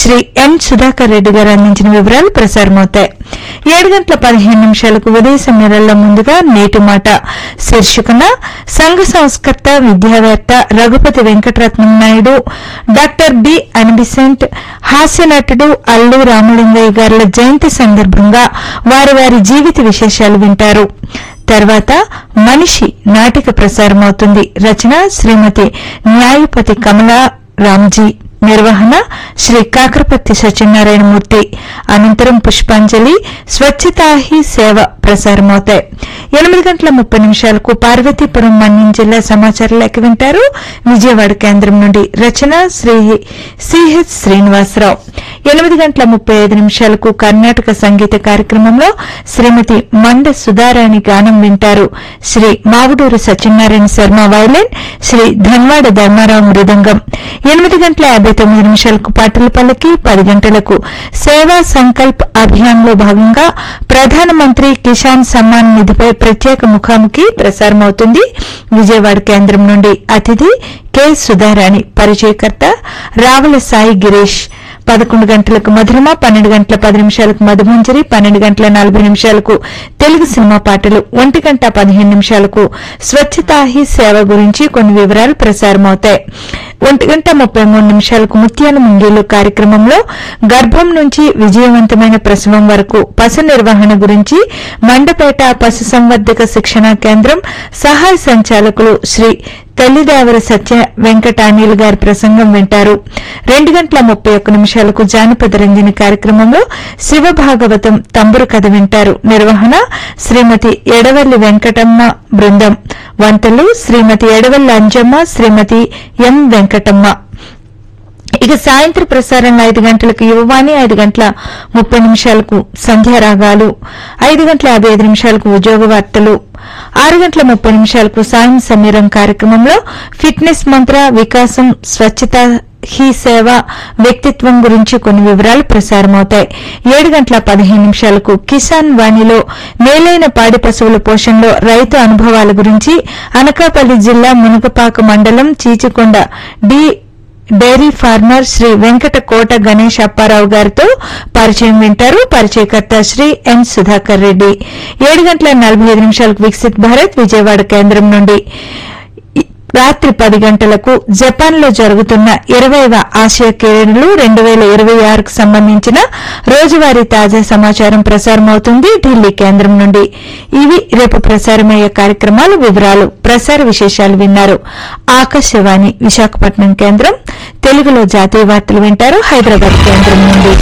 శ్రీ ఎన్ సుధాకర్ రెడ్డి గారు అందించిన వివరాలు ప్రసారమవుతాయి ఏడు గంటల పదిహేను నిమిషాలకు ఉదయ సమయాలలో ముందుగా నేటి మాట శీర్షికన సంఘ సంస్కర్త విద్యావేత్త Raghupathi Venkataratnam Naidu doctor B Annie Besant హాస్య నటుడు అల్లు రామలింగయ్య గారుల జయంతి సందర్భంగా వారి వారి జీవిత విశేషాలు వింటారు తర్వాత మనిషి నాటిక ప్రసారమవుతుంది రచన శ్రీమతి న్యాయపతి కమలా రామ్జీ నిర్వహణ శ్రీ కాకరపత్తి సత్యనారాయణమూర్తి అనంతరం పుష్పాంజలి స్వచ్ఛతా హీ సేవ ప్రసారమవుతాయి ఎనిమిది గంటల ముప్పై నిమిషాలకు పార్వతీపురం మన్యం జిల్లా సమాచారం లేఖ వింటారు విజయవాడ కేంద్రం నుండి రచన శ్రీ సిహెచ్ శ్రీనివాసరావు ఎనిమిది గంటల ముప్పై ఐదు నిమిషాలకు కర్ణాటక సంగీత కార్యక్రమంలో శ్రీమతి మండ సుధారాణి గానం వింటారు శ్రీ మావుడూరు సత్యనారాయణ శర్మ వైలిన్ శ్రీ ధన్వాడ ధర్మారావు మృదంగం ఎనిమిది గంటల యాభై తొమ్మిది నిమిషాలకు పాటల పల్లకి పది గంటలకు సేవా సంకల్ప్ అభియాన్ లో భాగంగా ప్రధానమంత్రి కిసాన్ సమ్మాన్ నిధిపై ప్రత్యేక ముఖాముఖి ప్రసారమవుతుంది విజయవాడ కేంద్రం నుండి అతిథి కె సుధారాణి పరిచయకర్త రావుల సాయి గిరీష్ పదకొండు గంటలకు మధురమ పన్నెండు గంటల పది నిమిషాలకు మధుమంజరి పన్నెండు గంటల నలభై నిమిషాలకు తెలుగు సినిమా పాటలు ఒంటి గంట పదిహేను నిమిషాలకు స్వచ్ఛతా హీ సేవ గురించి కొన్ని వివరాలు ప్రసారమవుతాయి ఒంటి గంట ముప్పై మూడు నిమిషాలకు ముత్యాల ముంగీలు కార్యక్రమంలో గర్భం నుంచి విజయవంతమైన ప్రసవం వరకు పశు నిర్వహణ గురించి మండపేట పశు సంవర్ధక శిక్షణా కేంద్రం సహాయ సంచాలకులు శ్రీ తల్లిదేవర సత్య వెంకట అనిల్ గారి ప్రసంగం వింటారు రెండు గంటల ముప్పై ఒక్క నిమిషాలకు జానపద రంజని కార్యక్రమంలో శివ భాగవతం తంబురు కథ వింటారు నిర్వహణ శ్రీమతి ఎడవల్లి వెంకటమ్మ బృందం వంతలు శ్రీమతి ఎడవల్లి అంజమ్మ శ్రీమతి ఎం వెంకటమ్మ ఇక సాయంత్రం ప్రసారంలో ఐదు గంటలకు యువవాణి ఐదు గంటల ముప్పై నిమిషాలకు సంధ్యారాగాలు ఐదు గంటల యాభై ఐదు నిమిషాలకు ఉద్యోగ వార్తలు ఆరు గంటల ముప్పై నిమిషాలకు సాయం సమీరం కార్యక్రమంలో ఫిట్నెస్ మంత్ర వికాసం స్వచ్ఛత హీ సేవ వ్యక్తిత్వం గురించి కొన్ని వివరాలు ప్రసారమవుతాయి ఏడు గంటల పదిహేను నిమిషాలకు కిసాన్ వాణిలో మేలైన పాడి పశువుల పోషణలో రైతు అనుభవాల గురించి అనకాపల్లి జిల్లా మునగపాక మండలం Chichikonda the dairy farmer Shri Venkata Kota Ganesh Apparao గారితో పరిచయం వింటారు పరిచయకర్త శ్రీ ఎన్ సుధాకర్ రెడ్డి ఏడు గంటల నలభై ఐదు నిమిషాలకు వికసిత్ భారత్ విజయవాడ కేంద్రం నుండి రాత్రి పది గంటలకు జపాన్ లో జరుగుతున్న ఇరవైవ ఆసియా క్రీడలు రెండు వేల ఇరవై ఆరుకు సంబంధించిన రోజువారీ తాజా సమాచారం ప్రసారమవుతుంది ఢిల్లీ కేంద్రం నుండి ఇవి రేపు ప్రసారమయ్యే కార్యక్రమాల వివరాలు ప్రసార విశేషాలు విన్నారు ఆకాశవాణి విశాఖపట్నం కేంద్రం తెలుగులో జాతీయ వార్తలు వింటారు హైదరాబాద్ కేంద్రం నుండి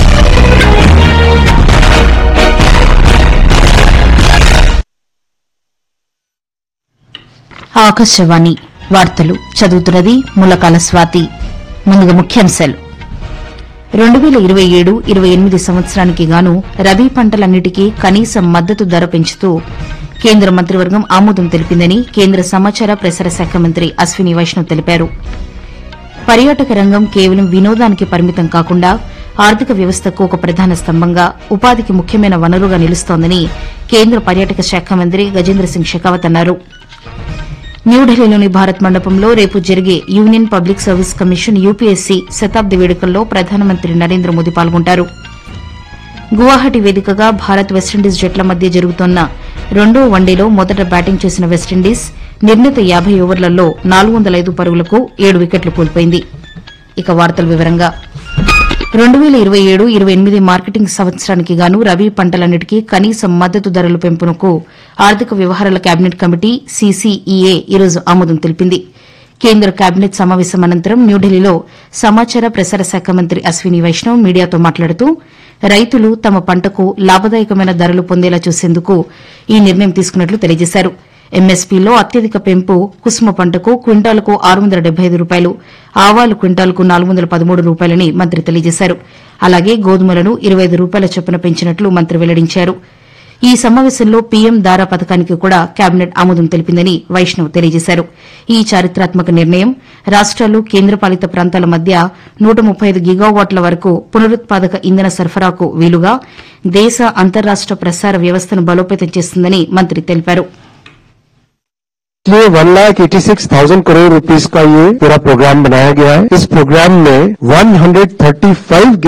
ఆకాశవాణి వార్తలు చదువుతున్నది ములకాల స్వాతి ముందుగా ముఖ్యాంశాలు రెండు వేల ఇరవై ఏడు ఇరవై ఎనిమిది సంవత్సరానికి గాను రబీ పంటలన్నిటికీ కనీస మద్దతు ధర పెంచుతూ కేంద్ర మంత్రివర్గం ఆమోదం తెలిపిందని కేంద్ర సమాచార ప్రసార శాఖ మంత్రి అశ్విని వైష్ణవ్ తెలిపారు పర్యాటక రంగం కేవలం వినోదానికి పరిమితం కాకుండా ఆర్థిక వ్యవస్థకు ఒక ప్రధాన స్తంభంగా ఉపాధికి ముఖ్యమైన వనరుగా నిలుస్తోందని కేంద్ర పర్యాటక శాఖ మంత్రి గజేంద్ర సింగ్ షెకావత్ అన్నారు న్యూఢిల్లీలోని భారత్ మండపంలో రేపు జరిగే union public service commission UPSC శతాబ్ది వేడుకల్లో ప్రధానమంత్రి నరేంద్ర మోదీ పాల్గొంటారు గువాహటి వేదికగా భారత్ వెస్టిండీస్ జట్ల మధ్య జరుగుతోన్న రెండో వన్డేలో మొదట బ్యాటింగ్ చేసిన వెస్టిండీస్ నిర్ణీత యాబై ఓవర్లలో నాలుగు వందల ఐదు పరుగులకు ఏడు వికెట్లు కోల్పోయింది ఇక వార్తల వివరంగా రెండు వేల ఇరవై ఏడు ఇరవై ఎనిమిది మార్కెటింగ్ సంవత్సరానికి గాను రబీ పంటలన్నిటికీ కనీస మద్దతు ధరల పెంపునకు ఆర్థిక వ్యవహారాల కేబినెట్ కమిటీ సీసీఈఏ ఈరోజు ఆమోదం తెలిపింది కేంద్ర కేబినెట్ సమావేశం అనంతరం న్యూఢిల్లీలో సమాచార ప్రసార శాఖ మంత్రి అశ్విని వైష్ణవ్ మీడియాతో మాట్లాడుతూ రైతులు తమ పంటకు లాభదాయకమైన ధరలు పొందేలా చూసేందుకు ఈ నిర్ణయం తీసుకున్నట్లు తెలియజేశారు ఎంఎస్పీలో అత్యధిక పెంపు కుసుమ పంటకు క్వింటాలకు ఆరు వందల డెబ్బై ఐదు రూపాయలు ఆవాలు క్వింటాలకు నాలుగు వందల పదమూడు రూపాయలని మంత్రి తెలియజేశారు అలాగే గోధుమలను ఇరవై ఐదు రూపాయల చొప్పున పెంచినట్లు మంత్రి వెల్లడించారు ఈ సమావేశంలో పీఎం దారా పథకానికి కూడా కేబినెట్ ఆమోదం తెలిపిందని వైష్ణవ్ తెలియజేశారు ఈ చారిత్రాత్మక నిర్ణయం రాష్ట్రాలు కేంద్రపాలిత ప్రాంతాల మధ్య నూట ముప్పై ఐదు గిగావాట్ల వరకు పునరుత్పాదక ఇంధన సరఫరాకు వీలుగా దేశ అంతర్రాష్ట ప్రసార వ్యవస్థను బలోపేతం చేస్తుందని మంత్రి తెలిపారు इसलिए one lakh eighty six thousand crore rupees का ये पूरा प्रोग्राम बनाया गया है इस प्रोग्राम में वन हंड्रेड थर्टी फाइव